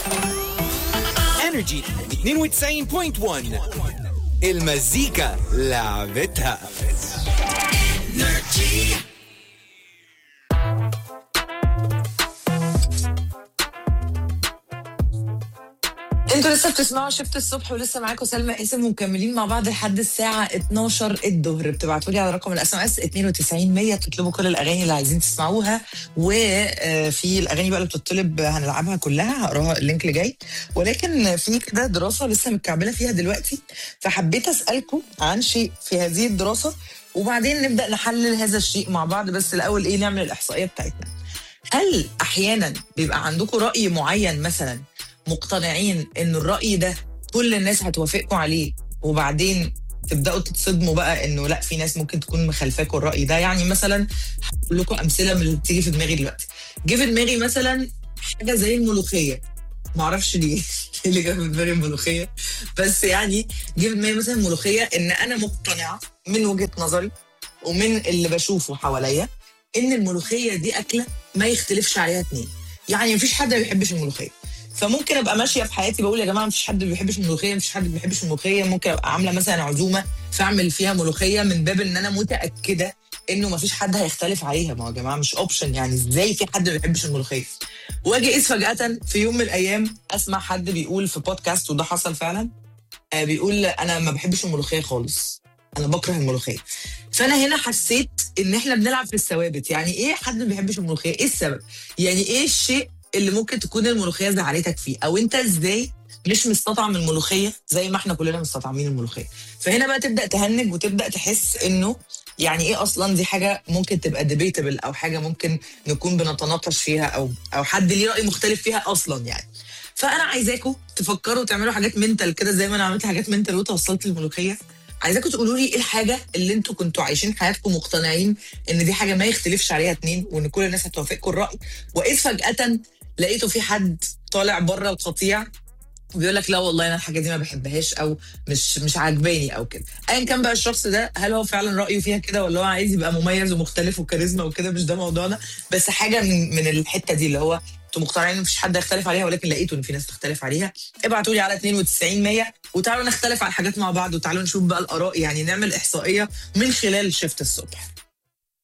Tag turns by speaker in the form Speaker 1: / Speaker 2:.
Speaker 1: انرجي 92.1 المزيكا لعبتها
Speaker 2: انتوا لسه بتسمعوا شفت الصبح ولسه معاكم سلمى قاسم ومكملين مع بعض لحد الساعه 12 الظهر بتبعتوا لي على رقم الاس ام اس 92 100 تطلبوا كل الاغاني اللي عايزين تسمعوها وفي الاغاني بقى اللي بتطلب هنلعبها كلها هقراها اللينك اللي جاي ولكن في كده دراسه لسه متكعبله فيها دلوقتي فحبيت اسالكم عن شيء في هذه الدراسه وبعدين نبدا نحلل هذا الشيء مع بعض بس الاول ايه نعمل الاحصائيه بتاعتنا هل احيانا بيبقى عندكم راي معين مثلا مقتنعين ان الراي ده كل الناس هتوافقكم عليه وبعدين تبداوا تتصدموا بقى انه لا في ناس ممكن تكون مخالفاكم الراي ده يعني مثلا هقول لكم امثله من اللي بتيجي في دماغي دلوقتي جه في دماغي مثلا حاجه زي الملوخيه معرفش ليه إيه اللي جه في دماغي الملوخيه بس يعني جه في دماغي مثلا الملوخيه ان انا مقتنعه من وجهه نظري ومن اللي بشوفه حواليا ان الملوخيه دي اكله ما يختلفش عليها اتنين يعني مفيش حد ما بيحبش الملوخيه فممكن ابقى ماشيه في حياتي بقول يا جماعه مفيش حد ما بيحبش الملوخيه مفيش حد ما بيحبش الملوخيه ممكن ابقى عامله مثلا عزومه فاعمل فيها ملوخيه من باب ان انا متاكده انه مفيش حد هيختلف عليها ما هو يا جماعه مش اوبشن يعني ازاي في حد ما بيحبش الملوخيه واجي اقيس فجاه في يوم من الايام اسمع حد بيقول في بودكاست وده حصل فعلا آه بيقول انا ما بحبش الملوخيه خالص انا بكره الملوخيه فانا هنا حسيت ان احنا بنلعب في الثوابت يعني ايه حد ما بيحبش الملوخيه ايه السبب يعني ايه الشيء اللي ممكن تكون الملوخيه زعلتك فيه او انت ازاي مش مستطعم الملوخيه زي ما احنا كلنا مستطعمين الملوخيه فهنا بقى تبدا تهنج وتبدا تحس انه يعني ايه اصلا دي حاجه ممكن تبقى ديبيتبل او حاجه ممكن نكون بنتناقش فيها او او حد ليه راي مختلف فيها اصلا يعني فانا عايزاكم تفكروا تعملوا حاجات منتال كده زي ما انا عملت حاجات منتال وتوصلت الملوخيه عايزاكم تقولوا لي ايه الحاجه اللي انتوا كنتوا عايشين حياتكم مقتنعين ان دي حاجه ما يختلفش عليها اتنين وان كل الناس هتوافقكم الراي واذ فجاه لقيتوا في حد طالع بره القطيع وبيقول لك لا والله انا الحاجه دي ما بحبهاش او مش مش عاجباني او كده ايا كان بقى الشخص ده هل هو فعلا رايه فيها كده ولا هو عايز يبقى مميز ومختلف وكاريزما وكده مش ده موضوعنا بس حاجه من من الحته دي اللي هو انتوا مقتنعين ان مفيش حد يختلف عليها ولكن لقيتوا ان في ناس تختلف عليها ابعتوا لي على 92 100 وتعالوا نختلف على الحاجات مع بعض وتعالوا نشوف بقى الاراء يعني نعمل احصائيه من خلال شفت الصبح